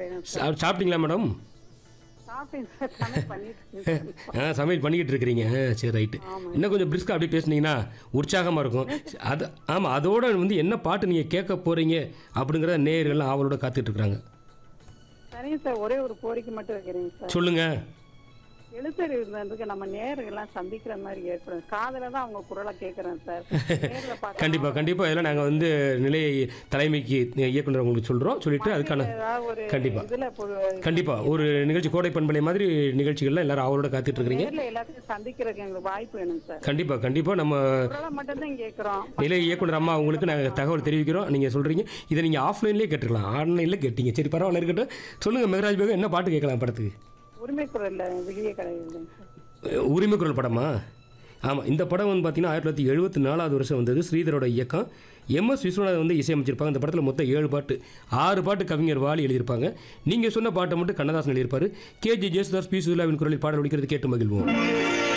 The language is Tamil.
வேணும் சார் சா- சாப்பிட்டீங்களா மேடம் சாப்பிட்டேன் சார் சமையல் பண்ணிட்டு இருக்கேன் சார். ஆ சமையல் பண்ணிக்கிட்டு இருக்கிறீங்க ஆ, சரி ரைட்டு இன்னும் கொஞ்சம் பிரிஸ்காக அப்படியே பேசுனீங்கன்னா உற்சாகமாக இருக்கும் அது ஆமாம் அதோட வந்து என்ன பாட்டு நீங்கள் கேட்க போகிறீங்க அப்படிங்கிற நேயர்கள்லாம் ஆவலோட காத்துட்டு இருக்கிறாங்க சரிங்க சார் ஒரே ஒரு கோரிக்கை மட்டும் வைக்கிறேங்க சார் சொல்லுங்கள் எழுத்தறிவு இருந்ததுக்கு நம்ம நேர்கள்லாம் சந்திக்கிற மாதிரி ஏற்படும் காதுல தான் அவங்க குரலை கேட்கறேன் சார் நேர்ல பார்த்தா கண்டிப்பாக கண்டிப்பாக இதெல்லாம் நாங்கள் வந்து நிலைய தலைமைக்கு இயக்குனர் உங்களுக்கு சொல்கிறோம் சொல்லிட்டு அதுக்கான ஏதாவது ஒரு கண்டிப்பா. இதுல பொ- கண்டிப்பாக ஒரு நிகழ்ச்சி கோடை பண்பலை மாதிரி நிகழ்ச்சிகள்லாம் எல்லாரும் ஆவலோட காத்துட்டு இருக்கிறீங்க நேர்ல எல்லாத்தையும் சந்திக்கிறதுக்கு எங்களுக்கு வாய்ப்பு வேணும் சார் கண்டிப்பாக கண்டிப்பாக நம்ம குரலை மட்டும் தான் கேட்கிறோம் நிலை இயக்குனர் அம்மா உங்களுக்கு நாங்கள் தகவல் தெரிவிக்கிறோம் நீங்கள் சொல்கிறீங்க இதை நீங்கள் ஆஃப்லைன்லேயே கேட்டுக்கலாம் ஆன்லைனில் கேட்டீங்க சரி பரவாயில்ல இருக்கட்டும் சொல்லுங்கள் மெகராஜ் பேகம் என்ன பாட்டு கேட்கலாம் படத்துக்கு உரிமை குரல்ல வெளியே கிடையாது சார் அஹ் உரிமை குரல் படமா ஆமாம் இந்த படம் வந்து பார்த்தீங்கன்னா ஆயிரத்தி தொள்ளாயிரத்தி எழுபத்தி நாலாவது வருஷம் வந்தது ஸ்ரீதரோட இயக்கம் எம்எஸ் விஸ்வநாதன் வந்து இசையமைச்சிருப்பாங்க இந்த படத்தில் மொத்தம் ஏழு பாட்டு ஆறு பாட்டு கவிஞர் வாலி எழுதியிருப்பாங்க நீங்கள் சொன்ன பாட்டை மட்டும் கண்ணதாசன் எழுதியிருப்பாரு கேஜி ஜேசுதாஸ் பி சுலாவின் குரலில் பாடல் ஒழிக்கிறது கேட்டு மகிழ்வோம்